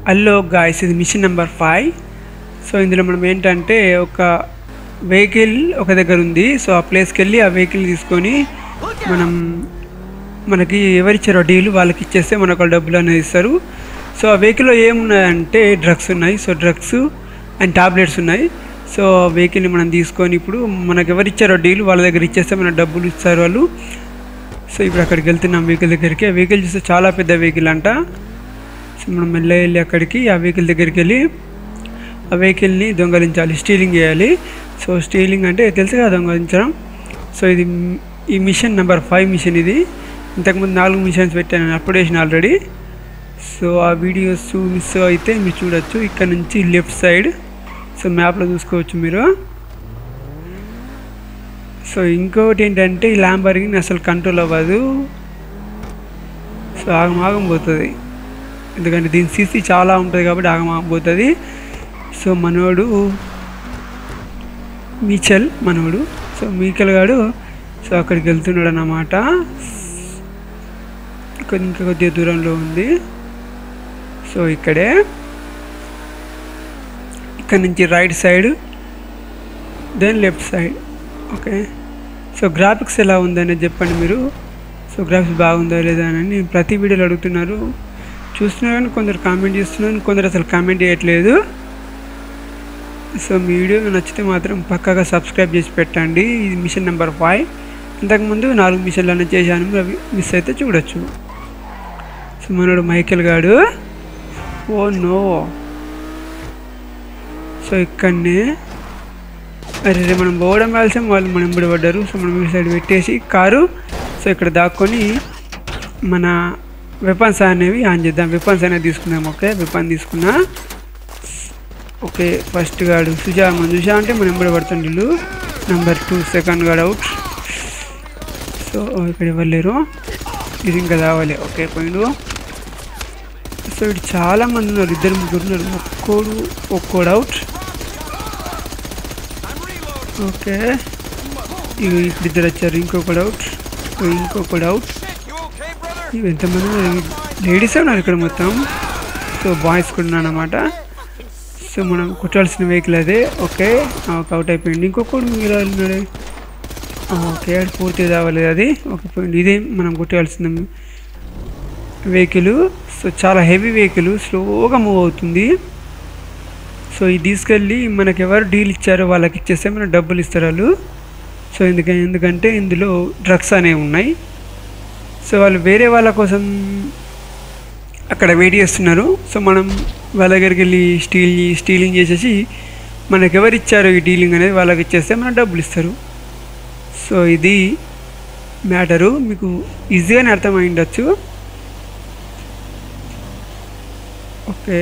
hello guys ఇది mission number five so ఇందులో మనం ఏంటంటే ఒక వెహికల్ ఒక దగ్గర ఉంది సో ఆ ప్లేస్కి వెళ్ళి ఆ వెహికల్ తీసుకొని మనం మనకి ఎవరిచ్చారో డీల్ వాళ్ళకి ఇచ్చేస్తే మనకు వాళ్ళు డబ్బులు అనేది ఇస్తారు సో ఆ వెహికల్లో ఏమున్నాయంటే డ్రగ్స్ ఉన్నాయి సో డ్రగ్స్ అండ్ టాబ్లెట్స్ ఉన్నాయి సో ఆ వెహికల్ని మనం తీసుకొని ఇప్పుడు మనకు ఎవరిచ్చారో డీల్ వాళ్ళ దగ్గర ఇచ్చేస్తే మన డబ్బులు ఇస్తారు వాళ్ళు సో ఇప్పుడు అక్కడికి వెళ్తున్నాం వెహికల్ దగ్గరికి ఆ వెహికల్ చూస్తే చాలా పెద్ద వెహికల్ అంట సో మనం మెల్ల వెళ్ళి అక్కడికి ఆ వెహికల్ దగ్గరికి వెళ్ళి ఆ వెహికల్ని దొంగలించాలి స్టీలింగ్ చేయాలి సో స్టీలింగ్ అంటే తెలుసు కదా దొంగలించడం సో ఇది మ్- ఈ మిషన్ నెంబర్ ఫైవ్ మిషన్ ఇది ఇంతకుముందు నాలుగు మిషన్స్ పెట్టాను అప్లోడ్ చేసిన ఆల్రెడీ సో ఆ వీడియోస్ మిస్ అయితే మీరు చూడొచ్చు ఇక్కడ నుంచి లెఫ్ట్ సైడ్ సో మ్యాప్లో చూసుకోవచ్చు మీరు సో ఇంకొకటి ఏంటంటే ఈ ల్యాంబర్గిని అసలు కంట్రోల్ అవ్వదు సో ఆగమాగం పోతుంది ఎందుకంటే దీని సీసీ చాలా ఉంటుంది కాబట్టి ఆగమాగం పోతుంది సో మనోడు మీచల్ మనోడు సో మీకల్ గాడు సో అక్కడికి వెళ్తున్నాడు అన్నమాట కొద్ది- ఇంకా కొద్దిగా దూరంలో ఉంది సో ఇక్కడే ఇక్కడ నుంచి right side then left side okay so graphics ఎలా ఉందనేది చెప్పండి మీరు సో గ్రాఫిక్స్ బాగుందా లేదా అని ప్రతి వీడియోలో అడుగుతున్నారు చూస్తున్నారు కానీ కొందరు కామెంట్ చేస్తున్నారు కొందరు అసలు కామెంట్ చేయట్లేదు సో మీ వీడియో నచ్చితే మాత్రం పక్కాగా సబ్స్క్రైబ్ చేసి పెట్టండి ఇది మిషన్ నెంబర్ ఫైవ్ ఇంతకుముందు నాలుగు మిషన్లను చేశాను అవి మిస్ అయితే చూడొచ్చు సో మనోడు మైకేల్ గాడు ఓ నో సో ఇక్కడనే అరే రే మనం పోవడం కలిసాం వాళ్ళు మనం ఎంబడి పడ్డారు సో మనం ఈ సైడ్ పెట్టేసి కారు సో ఇక్కడ దాక్కొని మన వెపన్స్ అనేవి ఆన్ చేద్దాం వెపన్స్ అనేది తీసుకుందాం ఓకే వెపన్ తీసుకున్నా ఓకే ఫస్ట్ గాడు సుజా మనం చూసా అంటే మనం ఎంబడి పడుతుంది వీళ్ళు నెంబర్ టూ సెకండ్ గాడు అవుట్ సో ఇక్కడ ఇవ్వలేరు ఇది ఇంకా రావాలి ఓకే పోయిండు సో ఇటు చాలా మంది ఉన్నారు ఇద్దరు ముగ్గురు ఉన్నారు ఒక్కోడు ఒక్కోడు అవుట్ ఓకే ఇవి ఇప్పుడు ఇద్దరు వచ్చారు ఇంకొకడు అవుట్ ఇంకొకడు అవుట్ ఇవి ఎంతమంది ఉన్నారు లేడీస్ ఉన్నారు ఇక్కడ మొత్తం సో బాయ్స్ కూడా ఉన్నారన్నమాట సో మనం కుట్టాల్సిన వెహికల్ అదే ఓకే ఒక అవుట్ అయిపోయింది ఇంకొకడు మీరు ఉన్నాడు ఓకే అది పూర్తి కావాలి అది ఓకే పోయింది ఇదే మనం కుట్టాల్సిన వెహికల్ సో చాలా హెవీ వెహికల్ స్లోగా మూవ్ అవుతుంది సో ఇది తీసుకెళ్ళి మనకి ఎవరు డీల్ ఇచ్చారో వాళ్ళకి ఇచ్చేస్తే మన డబ్బులు ఇస్తారు వాళ్ళు సో ఎందుకంటే ఎందుకంటే ఇందులో డ్రగ్స్ అనేవి ఉన్నాయి సో వాళ్ళు వేరే వాళ్ళ కోసం అక్కడ వెయిట్ చేస్తున్నారు సో మనం వాళ్ళ దగ్గరికి వెళ్ళి స్టీల్ స్టీలింగ్ చేసేసి మనకి ఎవరు ఇచ్చారో ఈ డీలింగ్ అనేది వాళ్ళకి ఇచ్చేస్తే మన డబ్బులు ఇస్తారు సో ఇది మ్యాటరు మీకు ఈజీగానే అర్థమై ఉండొచ్చు ఓకే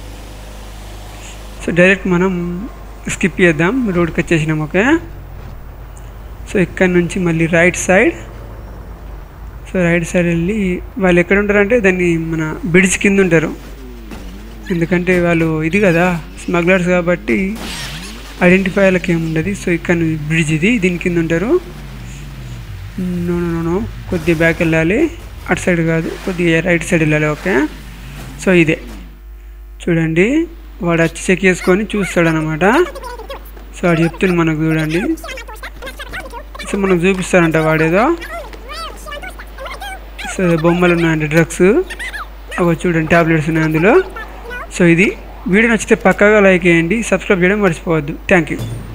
సో డైరెక్ట్ మనం స్కిప్ చేద్దాం రోడ్కి వచ్చేసినాం ఓకే సో ఇక్కడ నుంచి మళ్ళీ right side so right side వెళ్ళి వాళ్ళు ఎక్కడ ఉంటారంటే దాన్ని మన బ్రిడ్జ్ కింద ఉంటారు ఎందుకంటే వాళ్ళు ఇది కదా స్మగ్లర్స్ కాబట్టి ఐడెంటిఫైర్లకు ఏమి ఉండదు సో ఇక్కడ బ్రిడ్జ్ ఇది దీని కింద ఉంటారు నో నో నో కొద్దిగా బ్యాక్ వెళ్ళాలి అటు సైడ్ కాదు కొద్దిగా రైట్ సైడ్ వెళ్ళాలి ఓకే సో ఇదే చూడండి వాడు వచ్చి చెక్ చేసుకొని చూస్తాడనమాట సో వాడు చెప్తుంది మనకు చూడండి సో మనకు చూపిస్తారంట వాడేదో సో బొమ్మలు ఉన్నాయండి డ్రగ్స్ అవి చూడండి ట్యాబ్లెట్స్ ఉన్నాయి అందులో సో ఇది వీడియో నచ్చితే పక్కాగా లైక్ చేయండి సబ్స్క్రైబ్ చేయడం మర్చిపోవద్దు థ్యాంక్ యూ